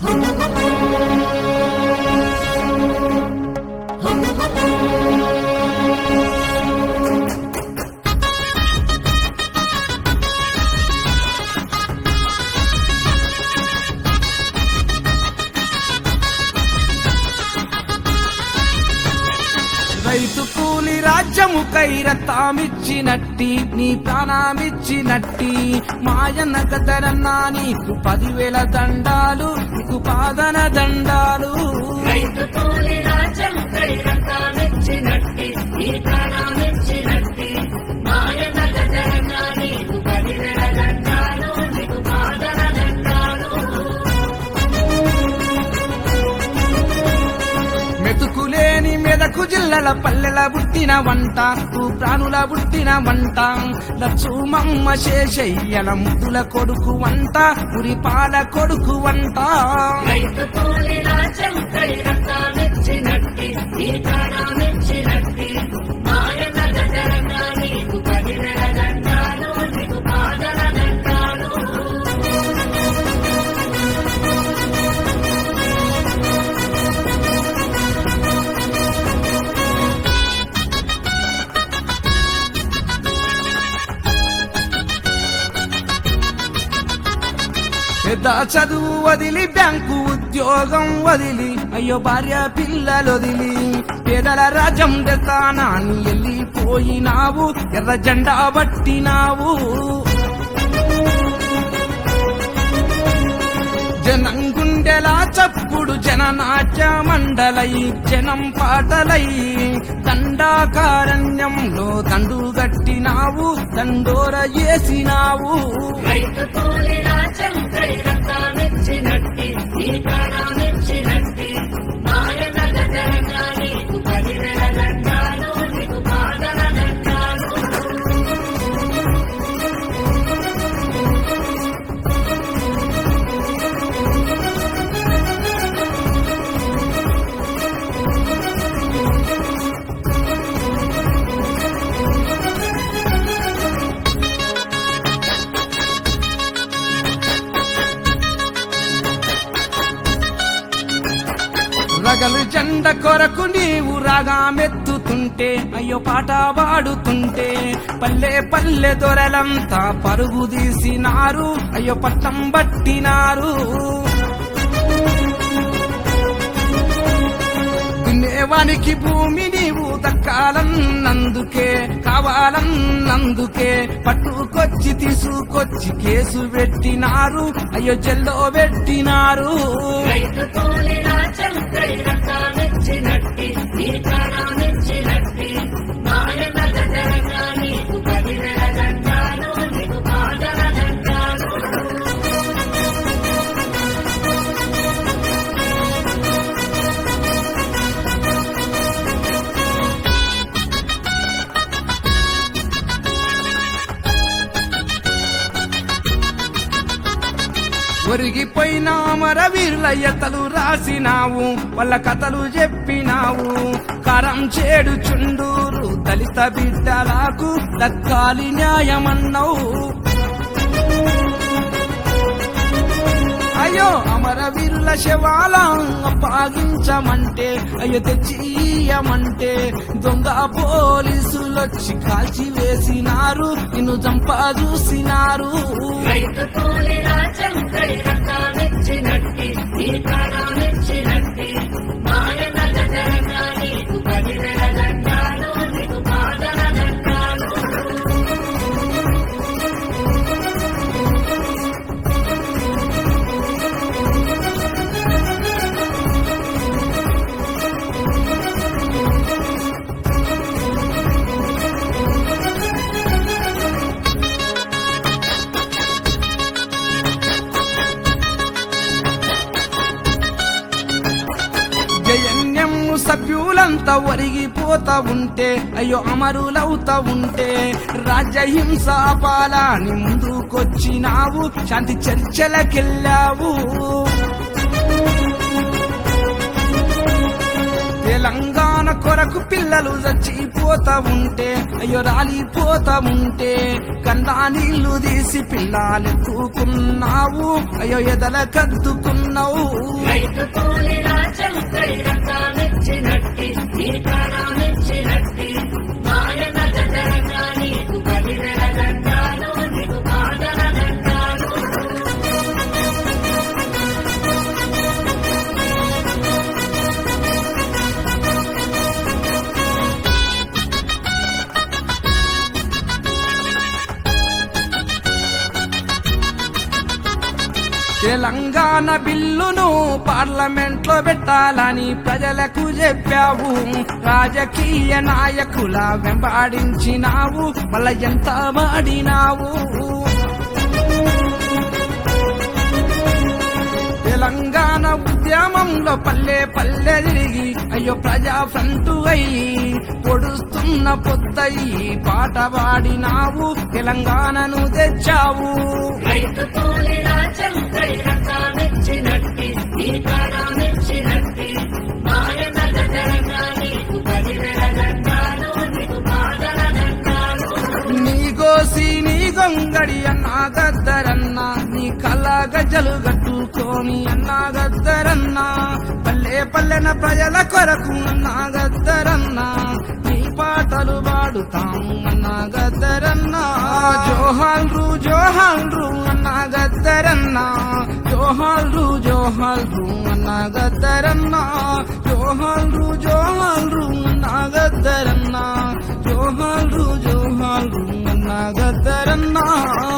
రైతు కూలి రాజ్యము కైరతామిచ్చినట్టి నీ ప్రాణమిచ్చినట్టి మాయన్న కదరన్నా నీకు పదివేల దండాలు నీకు పాదన దండాలు రైతు కూలి రాజ్యం కైరతామిచ్చినట్టి ఈ ప్రాణమిచ్చినట్టి మాయన గజరణ నీకు పదివేల దండాలు నీకు పాదన దండాలు మెతుకులేని మెదకు జిల్లల పల్లెల పుట్టిన వంట ఊ ప్రాణుల పుట్టిన వంట లచ్చుమమ్మ శేషయ్యల ముద్దుల కొడుకు వంట ఉరి పాల కొడుకు వంట రైతు కూలి రాజ్యం కైరతామిచ్చినట్టి ఈ ప్రాణమిచ్చినట్టి మాయన గజరణ నీకు పదివేల దండాలు నీకు పాదన దండాలు పెద్ద చదువు వదిలి బ్యాంకు ఉద్యోగం వదిలి అయ్యో భార్య పిల్లలు వదిలి పేదల రాజ్యం దెత్తానాన్ని వెళ్ళిపోయినావు ఎర్ర జెండా పట్టినావు జనం గుండెలా చప్పుడు జననాట్య మండలై జనం పాటలై దండాకారణ్యంలో దండు గట్టినావు దండోర చేసినావు రైతు కూలి రాజ్యం కైరతామిచ్చినట్టి ఈ ప్రాణమిచ్చినట్టి మాయన గజరణ నీకు పదివేల దండాలు నీకు పాదన దండాలు రగలు జెండ కొరకు నీవు రాగా మెత్తుతుంటే అయ్యో పాట పాడుతుంటే పల్లె పల్లె దొరలంతా పరుగు తీసినారు అయ్యో పట్టం పట్టినారు దున్నేవానికి భూమి నీవు దక్కాలన్నందుకే కావాలన్నందుకే పట్టుకొచ్చి తీసుకొచ్చి కేసు పెట్టినారు అయ్యో జల్లో పెట్టినారు రైతు కూలి రాజ్యం కైరతామిచ్చినట్టి ఈ ప్రాణమిచ్చినట్టి మాయన గజరణ నీకు పదివేల దండాలు నీకు పాదన దండాలు ఒరిగిపోయిన అమర వీరుల ఎత్తలు రాసినావు వాళ్ళ కథలు చెప్పినావు కరం చేడు చుండూరు దళిత బిడ్డలకు దక్కాలి న్యాయమన్నావు అయ్యో అమరవీరుల శవాల అప్పగించమంటే అయ్యో తెచ్చియమంటే దొంగ పోలీసులొచ్చి కాల్చి వేసినారు నిన్ను చంపా చూసినారు రైతు కూలి రాజ్యం కైరతామిచ్చినట్టి ఈ ప్రాణమిచ్చినట్టి మాయన గజరణ నీకు పదివేల దండాలు నీకు పాదన దండాలు జయన్యం సభ్యులంతా ఒరిగిపోతా ఉంటే అయ్యో అమరులవుతా ఉంటే రాజ్యహింస పాలాని ముందుకొచ్చినావు శాంతి చర్చలకెళ్ళావు తెలంగాణ కొరకు పిల్లలు చచ్చిపోతా ఉంటే అయ్యో రాలిపోతా ఉంటే కన్నా నీళ్లు తీసి పిల్లలెత్తుకున్నావు అయ్యో ఎదల కద్దుకున్నావు తెలంగాణ బిల్లును పార్లమెంట్ లో పెట్టాలని ప్రజలకు చెప్పావు రాజకీయ నాయకుల వెంబాడించినావు మళ్ళా ఎంత వాడినావు తెలంగాణ ఉద్యమంలో పల్లె పల్లె తిరిగి అయ్యో ప్రజా ఫ్రంటు అయ్యి పొడుస్తున్న పొద్దయి పాట పాడినావు తెలంగాణను తెచ్చావు రైతు కూలి రాజ్యంపై రకాలిచ్చినట్టి నీ ప్రాణాలిచ్చినట్టి మాయన గజరంగా నీకు పదివేల దండాలు నీకు బాధల దండాలు నీ గోసి నీ గొంగడి అన్నా గద్దరన్న నీ కళ్ళ గజ్జలు కట్టుకొని అన్నా గద్దరన్న పల్లె పల్లెన ప్రజల కొరకు అన్నా గద్దరన్న నీ పాటలు పాడుతాం అన్నా గద్దరన్న జోహాల్రు జోహాల్రు అన్నా గద్దరన్న జోహాల్రు జోహాల్రు అన్నా గద్దరన్న జోహాల్రు జోహాల్రు అన్నా గద్దరన్న జోహాల్రు జోహాల్రు అన్నా గద్దరన్నా